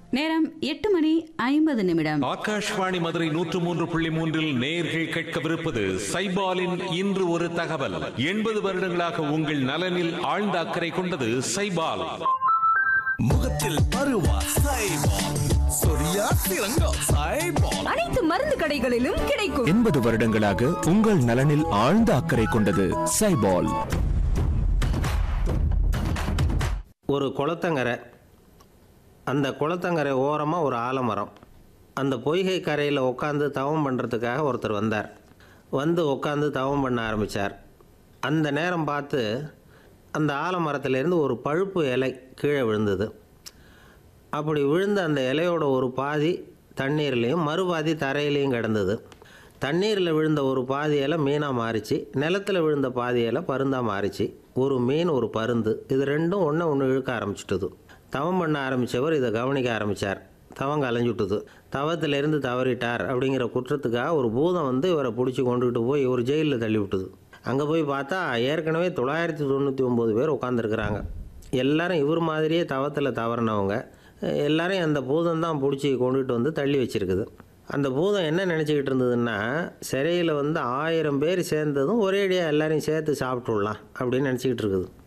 நேரம் எட்டு மணி ஐம்பது நிமிடம் ஆகாஷ்வாணி மதுரை நூற்று மூன்று புள்ளி மூன்றில் நேர்கள் கேட்கவிருப்பது சைபாலின் இன்று ஒரு தகவல் எண்பது வருடங்களாக உங்கள் நலனில் ஆழ்ந்த அக்கறை கொண்டது சைபால் முகத்தில் பருவா சைபால் சொரியா சிறங்கா சைபால் அனைத்து மருந்து கடைகளிலும் கிடைக்கும் எண்பது வருடங்களாக உங்கள் நலனில் ஆழ்ந்த அக்கறை கொண்டது சைபால் ஒரு குளத்தங்கரை அந்த குளத்தங்கரை ஓரமாக ஒரு ஆலமரம் அந்த பொய்கை கரையில் உட்காந்து தவம் பண்ணுறதுக்காக ஒருத்தர் வந்தார் வந்து உட்காந்து தவம் பண்ண ஆரம்பித்தார் அந்த நேரம் பார்த்து அந்த ஆலமரத்திலேருந்து ஒரு பழுப்பு இலை கீழே விழுந்தது அப்படி விழுந்த அந்த இலையோட ஒரு பாதி தண்ணீர்லேயும் மறுபாதி தரையிலையும் கிடந்தது தண்ணீரில் விழுந்த ஒரு பாதி இலை மீனாக மாறிச்சு நிலத்தில் விழுந்த பாதி இலை பருந்தாக மாறிச்சு ஒரு மீன் ஒரு பருந்து இது ரெண்டும் ஒன்று ஒன்று இழுக்க ஆரம்பிச்சிட்டது தவம் பண்ண ஆரம்பித்தவர் இதை கவனிக்க ஆரம்பித்தார் தவம் கலைஞ்சுட்டுது தவத்திலிருந்து தவறிட்டார் அப்படிங்கிற குற்றத்துக்காக ஒரு பூதம் வந்து இவரை பிடிச்சி கொண்டுகிட்டு போய் ஒரு ஜெயிலில் தள்ளி விட்டுது அங்கே போய் பார்த்தா ஏற்கனவே தொள்ளாயிரத்தி தொண்ணூற்றி ஒம்பது பேர் உட்காந்துருக்குறாங்க எல்லாரும் இவர் மாதிரியே தவத்தில் தவறினவங்க எல்லாரையும் அந்த பூதம் தான் பிடிச்சி கொண்டுகிட்டு வந்து தள்ளி வச்சிருக்குது அந்த பூதம் என்ன நினச்சிக்கிட்டு இருந்ததுன்னா சிறையில் வந்து ஆயிரம் பேர் சேர்ந்ததும் ஒரேடியாக எல்லாரையும் சேர்த்து சாப்பிட்டுடலாம் அப்படின்னு நினச்சிக்கிட்டு இருக்குது